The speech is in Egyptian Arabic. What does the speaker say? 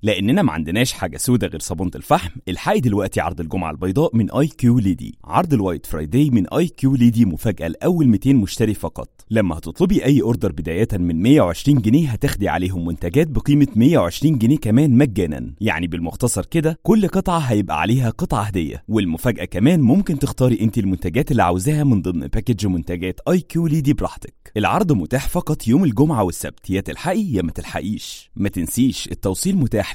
لاننا ما عندناش حاجه سودة غير صابونه الفحم الحقي دلوقتي عرض الجمعه البيضاء من اي كيو ليدي عرض الوايت فرايداي من اي كيو ليدي مفاجاه لاول 200 مشتري فقط لما هتطلبي اي اوردر بدايه من 120 جنيه هتاخدي عليهم منتجات بقيمه 120 جنيه كمان مجانا يعني بالمختصر كده كل قطعه هيبقى عليها قطعه هديه والمفاجاه كمان ممكن تختاري انت المنتجات اللي عاوزاها من ضمن باكج منتجات اي كيو ليدي براحتك العرض متاح فقط يوم الجمعه والسبت يا تلحقي يا ما تلحقيش ما تنسيش التوصيل متاح